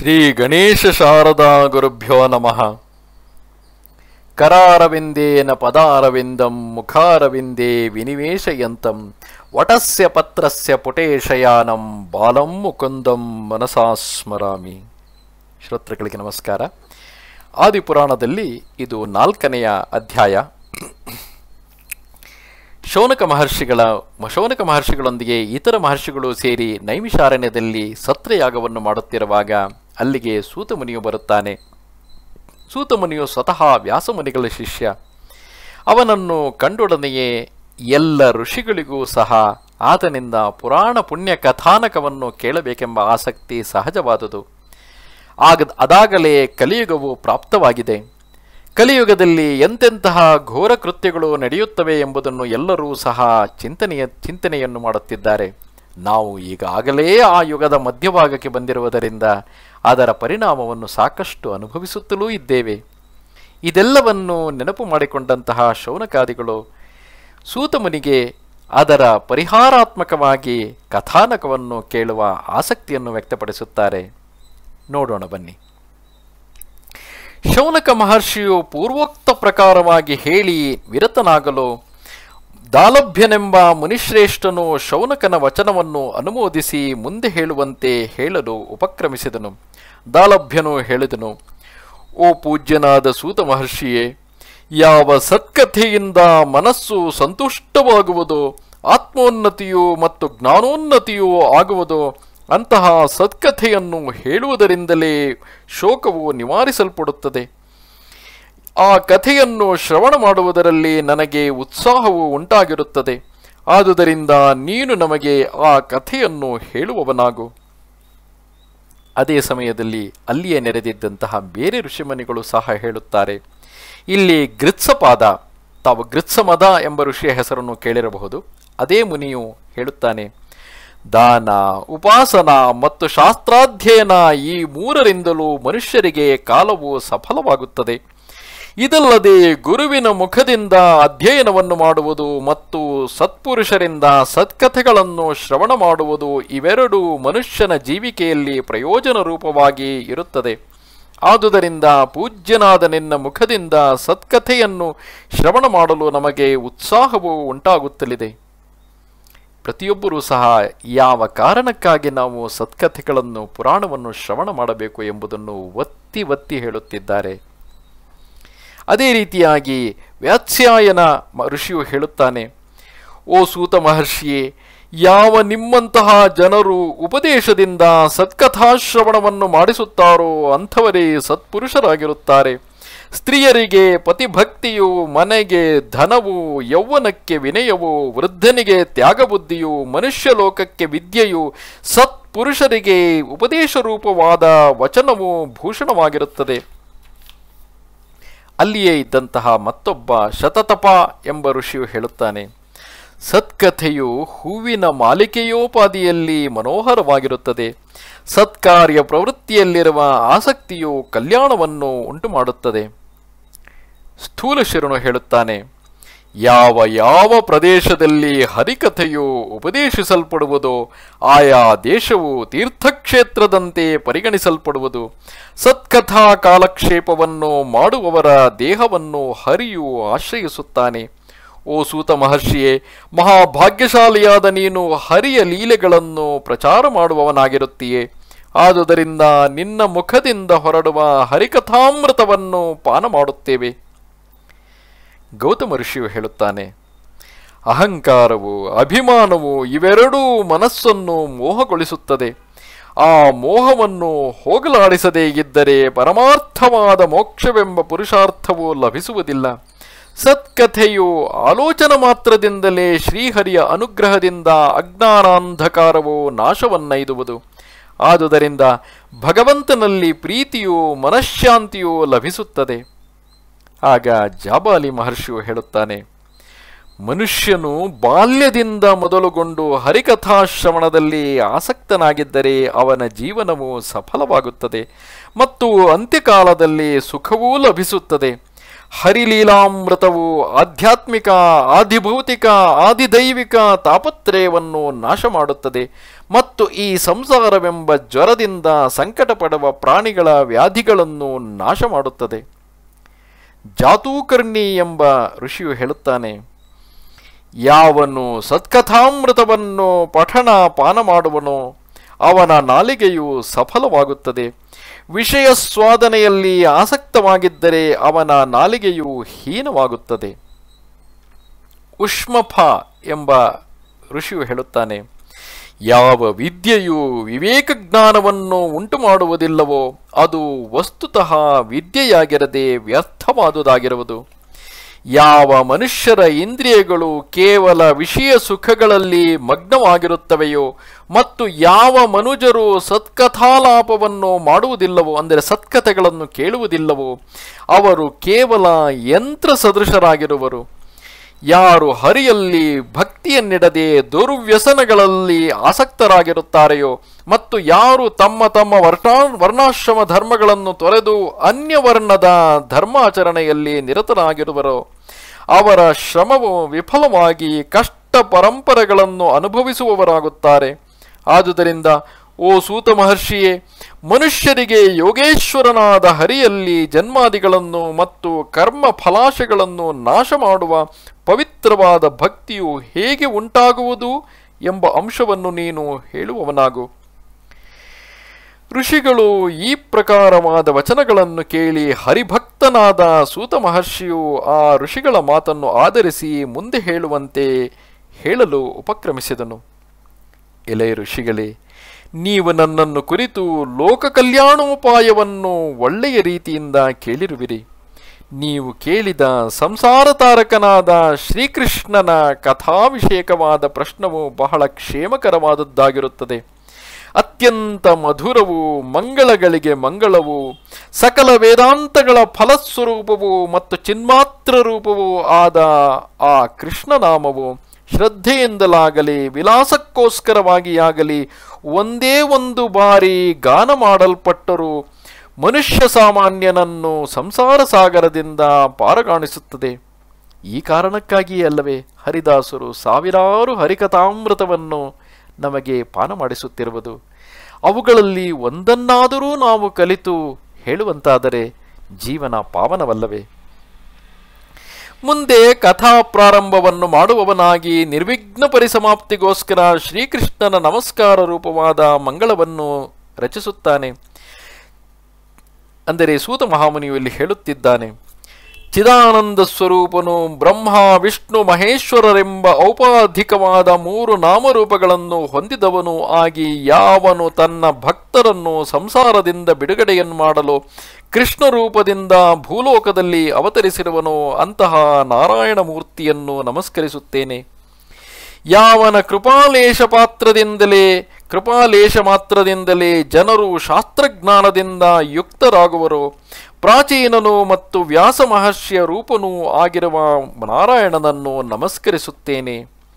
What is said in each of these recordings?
ಶ್ರೀ ಗಣೇಶ ಶಾರದಾ ಗುರುಭ್ಯೋ ನಮಃ ಕರಾರವಿಂದೇನ ಪದಾರವಿಂದಂ ಮುಖಾರವಿಂದೇ ವಿನಿವೇಶಯಂತಂ ವಟಸ್ಯ ಪತ್ರಸ್ಯ ಪುಟೇಶಯಾನಂ ಬಾಲಂ ಮುಕುಂದಂ ಮನಸಾ ಸ್ಮರಾಮಿ ಶ್ರೋತೃಗಳಿಗೆ ನಮಸ್ಕಾರ ಆದಿಪುರಾಣದಲ್ಲಿ ಇದು ನಾಲ್ಕನೆಯ ಅಧ್ಯಾಯ ಶೌನಕ ಮಹರ್ಷಿಗಳ ಶೌನಕ ಮಹರ್ಷಿಗಳೊಂದಿಗೆ ಇತರ ಮಹರ್ಷಿಗಳು ಸೇರಿ ನೈಮಿಷಾರಣ್ಯದಲ್ಲಿ ಸತ್ರಯಾಗವನ್ನು ಮಾಡುತ್ತಿರುವಾಗ ಅಲ್ಲಿಗೆ ಸೂತಮುನಿಯು ಬರುತ್ತಾನೆ ಸೂತಮುನಿಯು ಸ್ವತಃ ವ್ಯಾಸಮುನಿಗಳ ಶಿಷ್ಯ ಅವನನ್ನು ಕಂಡೊಡನೆಯೇ ಎಲ್ಲ ಋಷಿಗಳಿಗೂ ಸಹ ಆತನಿಂದ ಪುರಾಣ ಪುಣ್ಯ ಕಥಾನಕವನ್ನು ಕೇಳಬೇಕೆಂಬ ಆಸಕ್ತಿ ಸಹಜವಾದುದು ಆಗ ಅದಾಗಲೇ ಕಲಿಯುಗವು ಪ್ರಾಪ್ತವಾಗಿದೆ ಕಲಿಯುಗದಲ್ಲಿ ಎಂತೆಂತಹ ಘೋರ ಕೃತ್ಯಗಳು ನಡೆಯುತ್ತವೆ ಎಂಬುದನ್ನು ಎಲ್ಲರೂ ಸಹ ಚಿಂತನೆಯ ಚಿಂತನೆಯನ್ನು ಮಾಡುತ್ತಿದ್ದಾರೆ ನಾವು ಈಗಾಗಲೇ ಆ ಯುಗದ ಮಧ್ಯಭಾಗಕ್ಕೆ ಬಂದಿರುವುದರಿಂದ ಅದರ ಪರಿಣಾಮವನ್ನು ಸಾಕಷ್ಟು ಅನುಭವಿಸುತ್ತಲೂ ಇದ್ದೇವೆ ಇದೆಲ್ಲವನ್ನು ನೆನಪು ಮಾಡಿಕೊಂಡಂತಹ ಶೌನಕಾದಿಗಳು ಸೂತಮುನಿಗೆ ಅದರ ಪರಿಹಾರಾತ್ಮಕವಾಗಿ ಕಥಾನಕವನ್ನು ಕೇಳುವ ಆಸಕ್ತಿಯನ್ನು ವ್ಯಕ್ತಪಡಿಸುತ್ತಾರೆ ನೋಡೋಣ ಬನ್ನಿ ಶೌನಕ ಮಹರ್ಷಿಯು ಪೂರ್ವೋಕ್ತ ಪ್ರಕಾರವಾಗಿ ಹೇಳಿ ವಿರತನಾಗಲು ದಾಲಭ್ಯನೆಂಬ ಮುನಿಶ್ರೇಷ್ಠನು ಶೌನಕನ ವಚನವನ್ನು ಅನುಮೋದಿಸಿ ಮುಂದೆ ಹೇಳುವಂತೆ ಹೇಳಲು ಉಪಕ್ರಮಿಸಿದನು ದಾಲಭ್ಯನು ಹೇಳಿದನು ಓ ಪೂಜ್ಯನಾದ ಸೂತ ಮಹರ್ಷಿಯೇ ಯಾವ ಸತ್ಕಥೆಯಿಂದ ಮನಸ್ಸು ಸಂತುಷ್ಟವಾಗುವುದೋ ಆತ್ಮೋನ್ನತಿಯು ಮತ್ತು ಜ್ಞಾನೋನ್ನತಿಯೂ ಆಗುವುದೋ ಅಂತಹ ಸತ್ಕಥೆಯನ್ನು ಹೇಳುವುದರಿಂದಲೇ ಶೋಕವು ನಿವಾರಿಸಲ್ಪಡುತ್ತದೆ ಆ ಕಥೆಯನ್ನು ಶ್ರವಣ ಮಾಡುವುದರಲ್ಲಿ ನನಗೆ ಉತ್ಸಾಹವು ಉಂಟಾಗಿರುತ್ತದೆ ಆದುದರಿಂದ ನೀನು ನಮಗೆ ಆ ಕಥೆಯನ್ನು ಹೇಳುವವನಾಗು ಅದೇ ಸಮಯದಲ್ಲಿ ಅಲ್ಲಿಯೇ ನೆರೆದಿದ್ದಂತಹ ಬೇರೆ ಋಷಿಮನಿಗಳು ಸಹ ಹೇಳುತ್ತಾರೆ ಇಲ್ಲಿ ಗೃತ್ಸಪಾದ ತಾವು ಗೃತ್ಸಮದ ಎಂಬ ಋಷಿಯ ಹೆಸರನ್ನು ಕೇಳಿರಬಹುದು ಅದೇ ಮುನಿಯು ಹೇಳುತ್ತಾನೆ ದಾನ ಉಪಾಸನ ಮತ್ತು ಶಾಸ್ತ್ರಾಧ್ಯಯನ ಈ ಮೂರರಿಂದಲೂ ಮನುಷ್ಯರಿಗೆ ಕಾಲವು ಸಫಲವಾಗುತ್ತದೆ ಇದಲ್ಲದೆ ಗುರುವಿನ ಮುಖದಿಂದ ಅಧ್ಯಯನವನ್ನು ಮಾಡುವುದು ಮತ್ತು ಸತ್ಪುರುಷರಿಂದ ಸತ್ಕಥೆಗಳನ್ನು ಶ್ರವಣ ಮಾಡುವುದು ಇವೆರಡೂ ಮನುಷ್ಯನ ಜೀವಿಕೆಯಲ್ಲಿ ಪ್ರಯೋಜನ ರೂಪವಾಗಿ ಇರುತ್ತದೆ ಆದುದರಿಂದ ಪೂಜ್ಯನಾದ ನಿನ್ನ ಮುಖದಿಂದ ಸತ್ಕಥೆಯನ್ನು ಶ್ರವಣ ಮಾಡಲು ನಮಗೆ ಉತ್ಸಾಹವು ಉಂಟಾಗುತ್ತಲಿದೆ ಪ್ರತಿಯೊಬ್ಬರೂ ಸಹ ಯಾವ ಕಾರಣಕ್ಕಾಗಿ ನಾವು ಸತ್ಕಥೆಗಳನ್ನು ಪುರಾಣವನ್ನು ಶ್ರವಣ ಮಾಡಬೇಕು ಎಂಬುದನ್ನು ಒತ್ತಿ ಒತ್ತಿ ಹೇಳುತ್ತಿದ್ದಾರೆ ಅದೇ ರೀತಿಯಾಗಿ ವ್ಯಾತ್ಸ್ಯಾಯನ ಮ- ಋಷಿಯು ಹೇಳುತ್ತಾನೆ ಓ ಸೂತ ಮಹರ್ಷಿಯೇ ಯಾವ ನಿಮ್ಮಂತಹ ಜನರು ಉಪದೇಶದಿಂದ ಸತ್ಕಥಾಶ್ರವಣವನ್ನು ಮಾಡಿಸುತ್ತಾರೋ ಅಂಥವರೇ ಸತ್ಪುರುಷರಾಗಿರುತ್ತಾರೆ ಸ್ತ್ರೀಯರಿಗೆ ಪತಿಭಕ್ತಿಯು ಮನೆಗೆ ಧನವು ಯೌವನಕ್ಕೆ ವಿನಯವು ವೃದ್ಧನಿಗೆ ತ್ಯಾಗಬುದ್ಧಿಯು ಮನುಷ್ಯ ಲೋಕಕ್ಕೆ ವಿದ್ಯೆಯು ಸತ್ಪುರುಷರಿಗೆ ಉಪದೇಶ ರೂಪವಾದ ವಚನವು ಭೂಷಣವಾಗಿರುತ್ತದೆ ಅಲ್ಲಿಯೇ ಇದ್ದಂತಹ ಮತ್ತೊಬ್ಬ ಶತತಪ ಎಂಬ ಋಷಿಯು ಹೇಳುತ್ತಾನೆ ಸತ್ಕಥೆಯು ಹೂವಿನ ಮಾಲಿಕೆಯೋಪಾದಿಯಲ್ಲಿ ಮನೋಹರವಾಗಿರುತ್ತದೆ ಸತ್ಕಾರ್ಯ ಪ್ರವೃತ್ತಿಯಲ್ಲಿರುವ ಆಸಕ್ತಿಯು ಕಲ್ಯಾಣವನ್ನು ಉಂಟು ಮಾಡುತ್ತದೆ ಸ್ಥೂಲಶಿರನು ಹೇಳುತ್ತಾನೆ ಯಾವ ಯಾವ ಪ್ರದೇಶದಲ್ಲಿ ಹರಿಕಥೆಯು ಉಪದೇಶಿಸಲ್ಪಡುವುದೋ ಆಯಾ ದೇಶವು ತೀರ್ಥಕ್ಷೇತ್ರದಂತೆ ಪರಿಗಣಿಸಲ್ಪಡುವುದು ಸತ್ಕಥಾ ಕಾಲಕ್ಷೇಪವನ್ನು ಮಾಡುವವರ ದೇಹವನ್ನು ಹರಿಯು ಆಶ್ರಯಿಸುತ್ತಾನೆ ಓ ಸೂತ ಮಹರ್ಷಿಯೇ ಮಹಾಭಾಗ್ಯಶಾಲಿಯಾದ ನೀನು ಹರಿಯ ಲೀಲೆಗಳನ್ನು ಪ್ರಚಾರ ಮಾಡುವವನಾಗಿರುತ್ತೀಯೇ ಆದುದರಿಂದ ನಿನ್ನ ಮುಖದಿಂದ ಹೊರಡುವ ಹರಿಕಥಾಮೃತವನ್ನು ಪಾನ ಮಾಡುತ್ತೇವೆ ಗೌತಮ ಋಷಿಯು ಹೇಳುತ್ತಾನೆ ಅಹಂಕಾರವು ಅಭಿಮಾನವು ಇವೆರಡೂ ಮನಸ್ಸನ್ನು ಮೋಹಗೊಳಿಸುತ್ತದೆ ಆ ಮೋಹವನ್ನು ಹೋಗಲಾಡಿಸದೇ ಇದ್ದರೆ ಪರಮಾರ್ಥವಾದ ಮೋಕ್ಷವೆಂಬ ಪುರುಷಾರ್ಥವು ಲಭಿಸುವುದಿಲ್ಲ ಸತ್ಕಥೆಯು ಆಲೋಚನ ಮಾತ್ರದಿಂದಲೇ ಶ್ರೀಹರಿಯ ಅನುಗ್ರಹದಿಂದ ಅಜ್ಞಾನಾಂಧಕಾರವು ನಾಶವನ್ನೈದುವುದು ಆದುದರಿಂದ ಭಗವಂತನಲ್ಲಿ ಪ್ರೀತಿಯು ಮನಃಶಾಂತಿಯು ಲಭಿಸುತ್ತದೆ ಆಗ ಜಾಬಾಲಿ ಮಹರ್ಷಿಯು ಹೇಳುತ್ತಾನೆ ಮನುಷ್ಯನು ಬಾಲ್ಯದಿಂದ ಮೊದಲುಗೊಂಡು ಹರಿಕಥಾಶ್ರವಣದಲ್ಲಿ ಆಸಕ್ತನಾಗಿದ್ದರೆ ಅವನ ಜೀವನವು ಸಫಲವಾಗುತ್ತದೆ ಮತ್ತು ಅಂತ್ಯಕಾಲದಲ್ಲಿ ಸುಖವೂ ಲಭಿಸುತ್ತದೆ ಹರಿಲೀಲಾಮೃತವು ಆಧ್ಯಾತ್ಮಿಕ ಆದಿಭೌತಿಕ ಆದಿದೈವಿಕ ತಾಪತ್ರಯವನ್ನು ನಾಶ ಮಾಡುತ್ತದೆ ಮತ್ತು ಈ ಸಂಸಾರವೆಂಬ ಜ್ವರದಿಂದ ಸಂಕಟ ಪಡುವ ಪ್ರಾಣಿಗಳ ವ್ಯಾಧಿಗಳನ್ನು ನಾಶ ಮಾಡುತ್ತದೆ ಜಾತೂಕರ್ಣಿ ಎಂಬ ಋಷಿಯು ಹೇಳುತ್ತಾನೆ ಯಾವನು ಸತ್ಕಥಾಮೃತವನ್ನು ಪಠಣ ಪಾನ ಮಾಡುವನೋ ಅವನ ನಾಲಿಗೆಯು ಸಫಲವಾಗುತ್ತದೆ ವಿಷಯ ಸ್ವಾದನೆಯಲ್ಲಿ ಆಸಕ್ತವಾಗಿದ್ದರೆ ಅವನ ನಾಲಿಗೆಯು ಹೀನವಾಗುತ್ತದೆ ಉಷ್ಮಫ ಎಂಬ ಋಷಿಯು ಹೇಳುತ್ತಾನೆ ಯಾವ ವಿದ್ಯೆಯು ವಿವೇಕ ಜ್ಞಾನವನ್ನು ಉಂಟು ಮಾಡುವುದಿಲ್ಲವೋ ಅದು ವಸ್ತುತಃ ವಿದ್ಯೆಯಾಗಿರದೆ ವ್ಯರ್ಥವಾದುದಾಗಿರುವುದು ಯಾವ ಮನುಷ್ಯರ ಇಂದ್ರಿಯಗಳು ಕೇವಲ ವಿಷಯ ಸುಖಗಳಲ್ಲಿ ಮಗ್ನವಾಗಿರುತ್ತವೆಯೋ ಮತ್ತು ಯಾವ ಮನುಜರು ಸತ್ಕಥಾಲಾಪವನ್ನು ಮಾಡುವುದಿಲ್ಲವೋ ಅಂದರೆ ಸತ್ಕಥೆಗಳನ್ನು ಕೇಳುವುದಿಲ್ಲವೋ ಅವರು ಕೇವಲ ಯಂತ್ರ ಸದೃಶರಾಗಿರುವರು ಯಾರು ಹರಿಯಲ್ಲಿ ಭಕ್ತಿಯನ್ನಿಡದೆ ದುರ್ವ್ಯಸನಗಳಲ್ಲಿ ಆಸಕ್ತರಾಗಿರುತ್ತಾರೆಯೋ ಮತ್ತು ಯಾರು ತಮ್ಮ ತಮ್ಮ ವರ್ಣಾ ವರ್ಣಾಶ್ರಮ ಧರ್ಮಗಳನ್ನು ತೊರೆದು ಅನ್ಯವರ್ಣದ ಧರ್ಮಾಚರಣೆಯಲ್ಲಿ ನಿರತರಾಗಿರುವರೋ ಅವರ ಶ್ರಮವು ವಿಫಲವಾಗಿ ಕಷ್ಟ ಪರಂಪರೆಗಳನ್ನು ಅನುಭವಿಸುವವರಾಗುತ್ತಾರೆ ಆದುದರಿಂದ ಓ ಸೂತ ಮಹರ್ಷಿಯೇ ಮನುಷ್ಯರಿಗೆ ಯೋಗೇಶ್ವರನಾದ ಹರಿಯಲ್ಲಿ ಜನ್ಮಾದಿಗಳನ್ನು ಮತ್ತು ಕರ್ಮ ಫಲಾಶಗಳನ್ನು ನಾಶ ಮಾಡುವ ಪವಿತ್ರವಾದ ಭಕ್ತಿಯು ಹೇಗೆ ಉಂಟಾಗುವುದು ಎಂಬ ಅಂಶವನ್ನು ನೀನು ಹೇಳುವವನಾಗು ಋಷಿಗಳು ಈ ಪ್ರಕಾರವಾದ ವಚನಗಳನ್ನು ಕೇಳಿ ಹರಿಭಕ್ತನಾದ ಸೂತ ಮಹರ್ಷಿಯು ಆ ಋಷಿಗಳ ಮಾತನ್ನು ಆಧರಿಸಿ ಮುಂದೆ ಹೇಳುವಂತೆ ಹೇಳಲು ಉಪಕ್ರಮಿಸಿದನು ಎಲೆ ಋಷಿಗಳೇ ನೀವು ನನ್ನನ್ನು ಕುರಿತು ಲೋಕ ಕಲ್ಯಾಣೋಪಾಯವನ್ನು ಒಳ್ಳೆಯ ರೀತಿಯಿಂದ ಕೇಳಿರುವಿರಿ ನೀವು ಕೇಳಿದ ಸಂಸಾರ ತಾರಕನಾದ ಶ್ರೀಕೃಷ್ಣನ ಕಥಾವಿಷೇಕವಾದ ಪ್ರಶ್ನವು ಬಹಳ ಕ್ಷೇಮಕರವಾದದ್ದಾಗಿರುತ್ತದೆ ಅತ್ಯಂತ ಮಧುರವು ಮಂಗಳಗಳಿಗೆ ಮಂಗಳವು ಸಕಲ ವೇದಾಂತಗಳ ಫಲಸ್ವರೂಪವು ಮತ್ತು ಚಿನ್ಮಾತ್ರ ರೂಪವೂ ಆದ ಆ ಕೃಷ್ಣನಾಮವು ಶ್ರದ್ಧೆಯಿಂದಲಾಗಲಿ ವಿಲಾಸಕ್ಕೋಸ್ಕರವಾಗಿಯಾಗಲಿ ಒಂದೇ ಒಂದು ಬಾರಿ ಗಾನ ಮಾಡಲ್ಪಟ್ಟರೂ ಮನುಷ್ಯ ಸಾಮಾನ್ಯನನ್ನು ಸಂಸಾರ ಸಾಗರದಿಂದ ಪಾರಗಾಣಿಸುತ್ತದೆ ಈ ಕಾರಣಕ್ಕಾಗಿಯೇ ಅಲ್ಲವೇ ಹರಿದಾಸರು ಸಾವಿರಾರು ಹರಿಕಥಾಮೃತವನ್ನು ನಮಗೆ ಪಾನ ಮಾಡಿಸುತ್ತಿರುವುದು ಅವುಗಳಲ್ಲಿ ಒಂದನ್ನಾದರೂ ನಾವು ಕಲಿತು ಹೇಳುವಂತಾದರೆ ಜೀವನ ಪಾವನವಲ್ಲವೇ ಮುಂದೆ ಕಥಾ ಪ್ರಾರಂಭವನ್ನು ಮಾಡುವವನಾಗಿ ನಿರ್ವಿಘ್ನ ಪರಿಸಮಾಪ್ತಿಗೋಸ್ಕರ ಶ್ರೀಕೃಷ್ಣನ ನಮಸ್ಕಾರ ರೂಪವಾದ ಮಂಗಳವನ್ನು ರಚಿಸುತ್ತಾನೆ ಅಂದರೆ ಸೂತ ಮಹಾಮುನಿಯು ಇಲ್ಲಿ ಹೇಳುತ್ತಿದ್ದಾನೆ ಚಿದಾನಂದ ಸ್ವರೂಪನು ಬ್ರಹ್ಮ ವಿಷ್ಣು ಮಹೇಶ್ವರರೆಂಬ ಔಪಾಧಿಕವಾದ ಮೂರು ನಾಮರೂಪಗಳನ್ನು ಹೊಂದಿದವನು ಆಗಿ ಯಾವನು ತನ್ನ ಭಕ್ತರನ್ನು ಸಂಸಾರದಿಂದ ಬಿಡುಗಡೆಯನ್ನು ಮಾಡಲು ಕೃಷ್ಣ ರೂಪದಿಂದ ಭೂಲೋಕದಲ್ಲಿ ಅವತರಿಸಿರುವನೋ ಅಂತಹ ನಾರಾಯಣ ಮೂರ್ತಿಯನ್ನು ನಮಸ್ಕರಿಸುತ್ತೇನೆ ಯಾವನ ಕೃಪಾಲೇಶ ಪಾತ್ರದಿಂದಲೇ ಕೃಪಾಲೇಶ ಮಾತ್ರದಿಂದಲೇ ಜನರು ಶಾಸ್ತ್ರಜ್ಞಾನದಿಂದ ಯುಕ್ತರಾಗುವರು ಪ್ರಾಚೀನನು ಮತ್ತು ವ್ಯಾಸ ಮಹರ್ಷಿಯ ರೂಪನೂ ಆಗಿರುವ ನಾರಾಯಣನನ್ನು ನಮಸ್ಕರಿಸುತ್ತೇನೆ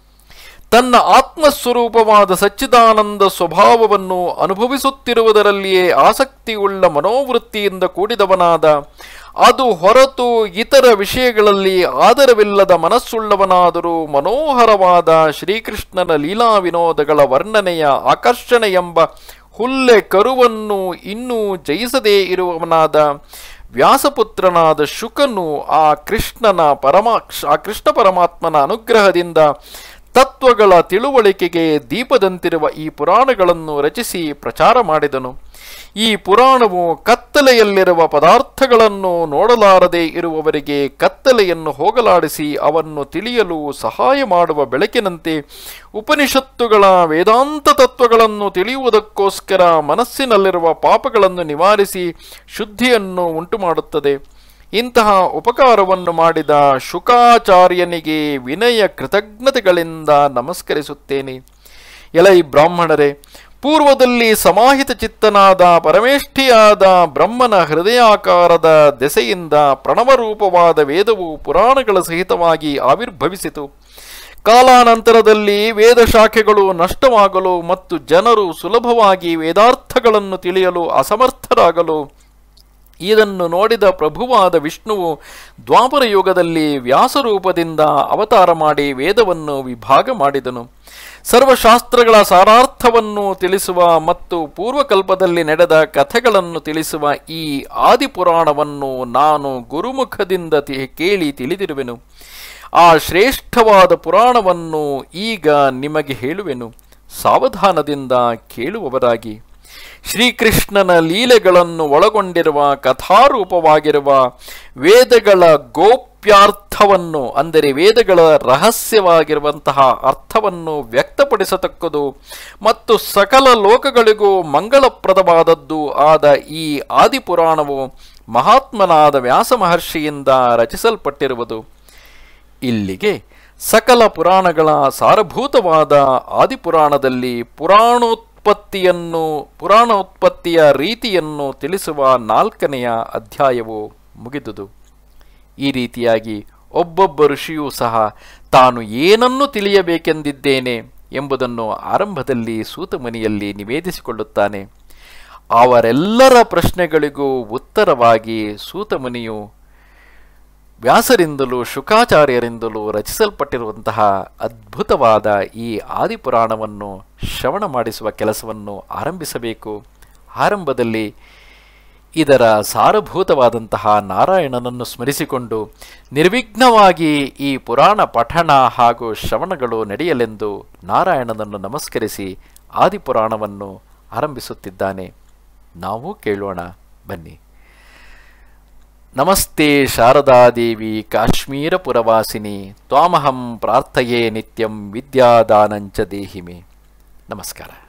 ತನ್ನ ಆತ್ಮಸ್ವರೂಪವಾದ ಸಚ್ಚಿದಾನಂದ ಸ್ವಭಾವವನ್ನು ಅನುಭವಿಸುತ್ತಿರುವುದರಲ್ಲಿಯೇ ಆಸಕ್ತಿಯುಳ್ಳ ಮನೋವೃತ್ತಿಯಿಂದ ಕೂಡಿದವನಾದ ಅದು ಹೊರತು ಇತರ ವಿಷಯಗಳಲ್ಲಿ ಆದರವಿಲ್ಲದ ಮನಸ್ಸುಳ್ಳವನಾದರೂ ಮನೋಹರವಾದ ಶ್ರೀಕೃಷ್ಣನ ಲೀಲಾ ವಿನೋದಗಳ ವರ್ಣನೆಯ ಆಕರ್ಷಣೆ ಎಂಬ ಹುಲ್ಲೆ ಕರುವನ್ನು ಇನ್ನೂ ಜಯಿಸದೇ ಇರುವವನಾದ ವ್ಯಾಸಪುತ್ರನಾದ ಶುಕನು ಆ ಕೃಷ್ಣನ ಪರಮಾ ಆ ಕೃಷ್ಣ ಪರಮಾತ್ಮನ ಅನುಗ್ರಹದಿಂದ ತತ್ವಗಳ ತಿಳುವಳಿಕೆಗೆ ದೀಪದಂತಿರುವ ಈ ಪುರಾಣಗಳನ್ನು ರಚಿಸಿ ಪ್ರಚಾರ ಮಾಡಿದನು ಈ ಪುರಾಣವು ಕತ್ತಲೆಯಲ್ಲಿರುವ ಪದಾರ್ಥಗಳನ್ನು ನೋಡಲಾರದೆ ಇರುವವರಿಗೆ ಕತ್ತಲೆಯನ್ನು ಹೋಗಲಾಡಿಸಿ ಅವನ್ನು ತಿಳಿಯಲು ಸಹಾಯ ಮಾಡುವ ಬೆಳಕಿನಂತೆ ಉಪನಿಷತ್ತುಗಳ ವೇದಾಂತ ತತ್ವಗಳನ್ನು ತಿಳಿಯುವುದಕ್ಕೋಸ್ಕರ ಮನಸ್ಸಿನಲ್ಲಿರುವ ಪಾಪಗಳನ್ನು ನಿವಾರಿಸಿ ಶುದ್ಧಿಯನ್ನು ಉಂಟುಮಾಡುತ್ತದೆ ಇಂತಹ ಉಪಕಾರವನ್ನು ಮಾಡಿದ ಶುಕಾಚಾರ್ಯನಿಗೆ ವಿನಯ ಕೃತಜ್ಞತೆಗಳಿಂದ ನಮಸ್ಕರಿಸುತ್ತೇನೆ ಎಲೈ ಬ್ರಾಹ್ಮಣರೇ ಪೂರ್ವದಲ್ಲಿ ಸಮಾಹಿತ ಚಿತ್ತನಾದ ಪರಮೇಷ್ಠಿಯಾದ ಬ್ರಹ್ಮನ ಹೃದಯಾಕಾರದ ದೆಸೆಯಿಂದ ಪ್ರಣವರೂಪವಾದ ವೇದವು ಪುರಾಣಗಳ ಸಹಿತವಾಗಿ ಆವಿರ್ಭವಿಸಿತು ಕಾಲಾನಂತರದಲ್ಲಿ ವೇದ ಶಾಖೆಗಳು ನಷ್ಟವಾಗಲು ಮತ್ತು ಜನರು ಸುಲಭವಾಗಿ ವೇದಾರ್ಥಗಳನ್ನು ತಿಳಿಯಲು ಅಸಮರ್ಥರಾಗಲು ಇದನ್ನು ನೋಡಿದ ಪ್ರಭುವಾದ ವಿಷ್ಣುವು ದ್ವಾಪರ ಯುಗದಲ್ಲಿ ವ್ಯಾಸರೂಪದಿಂದ ಅವತಾರ ಮಾಡಿ ವೇದವನ್ನು ವಿಭಾಗ ಮಾಡಿದನು ಸರ್ವಶಾಸ್ತ್ರಗಳ ಸಾರಾರ್ಥವನ್ನು ತಿಳಿಸುವ ಮತ್ತು ಪೂರ್ವಕಲ್ಪದಲ್ಲಿ ನಡೆದ ಕಥೆಗಳನ್ನು ತಿಳಿಸುವ ಈ ಆದಿಪುರಾಣವನ್ನು ನಾನು ಗುರುಮುಖದಿಂದ ತಿ- ಕೇಳಿ ತಿಳಿದಿರುವೆನು ಆ ಶ್ರೇಷ್ಠವಾದ ಪುರಾಣವನ್ನು ಈಗ ನಿಮಗೆ ಹೇಳುವೆನು ಸಾವಧಾನದಿಂದ ಕೇಳುವವರಾಗಿ ಶ್ರೀಕೃಷ್ಣನ ಲೀಲೆಗಳನ್ನು ಒಳಗೊಂಡಿರುವ ಕಥಾರೂಪವಾಗಿರುವ ವೇದಗಳ ಗೋಪ್ಯಾರ್ಥವನ್ನು ಅಂದರೆ ವೇದಗಳ ರಹಸ್ಯವಾಗಿರುವಂತಹ ಅರ್ಥವನ್ನು ವ್ಯಕ್ತಪಡಿಸತಕ್ಕದು ಮತ್ತು ಸಕಲ ಲೋಕಗಳಿಗೂ ಮಂಗಳಪ್ರದವಾದದ್ದು ಆದ ಈ ಆದಿಪುರಾಣವು ಮಹಾತ್ಮನಾದ ವ್ಯಾಸ ಮಹರ್ಷಿಯಿಂದ ರಚಿಸಲ್ಪಟ್ಟಿರುವುದು ಇಲ್ಲಿಗೆ ಸಕಲ ಪುರಾಣಗಳ ಸಾರಭೂತವಾದ ಆದಿಪುರಾಣದಲ್ಲಿ ಪುರಾಣೋತ್ಪತ್ತಿಯನ್ನು ಪುರಾಣೋತ್ಪತ್ತಿಯ ರೀತಿಯನ್ನು ತಿಳಿಸುವ ನಾಲ್ಕನೆಯ ಅಧ್ಯಾಯವು ಮುಗಿದುದು ಈ ರೀತಿಯಾಗಿ ಒಬ್ಬೊಬ್ಬ ಋಷಿಯೂ ಸಹ ತಾನು ಏನನ್ನು ತಿಳಿಯಬೇಕೆಂದಿದ್ದೇನೆ ಎಂಬುದನ್ನು ಆರಂಭದಲ್ಲಿ ಸೂತಮನಿಯಲ್ಲಿ ನಿವೇದಿಸಿಕೊಳ್ಳುತ್ತಾನೆ ಅವರೆಲ್ಲರ ಪ್ರಶ್ನೆಗಳಿಗೂ ಉತ್ತರವಾಗಿ ಸೂತಮುನಿಯು ವ್ಯಾಸರಿಂದಲೂ ಶುಕಾಚಾರ್ಯರಿಂದಲೂ ರಚಿಸಲ್ಪಟ್ಟಿರುವಂತಹ ಅದ್ಭುತವಾದ ಈ ಆದಿಪುರಾಣವನ್ನು ಶ್ರವಣ ಮಾಡಿಸುವ ಕೆಲಸವನ್ನು ಆರಂಭಿಸಬೇಕು ಆರಂಭದಲ್ಲಿ ಇದರ ಸಾರಭೂತವಾದಂತಹ ನಾರಾಯಣನನ್ನು ಸ್ಮರಿಸಿಕೊಂಡು ನಿರ್ವಿಘ್ನವಾಗಿ ಈ ಪುರಾಣ ಪಠಣ ಹಾಗೂ ಶ್ರವಣಗಳು ನಡೆಯಲೆಂದು ನಾರಾಯಣನನ್ನು ನಮಸ್ಕರಿಸಿ ಆದಿಪುರಾಣವನ್ನು ಆರಂಭಿಸುತ್ತಿದ್ದಾನೆ ನಾವು ಕೇಳೋಣ ಬನ್ನಿ ನಮಸ್ತೆ ಶಾರದಾದೇವಿ ಕಾಶ್ಮೀರಪುರವಾಸಿನಿ ತ್ವಾಮಹಂ ಪ್ರಾರ್ಥಯೇ ನಿತ್ಯಂ ವಿದ್ಯಾದಾನಂಚ ದೇಹಿಮೆ ನಮಸ್ಕಾರ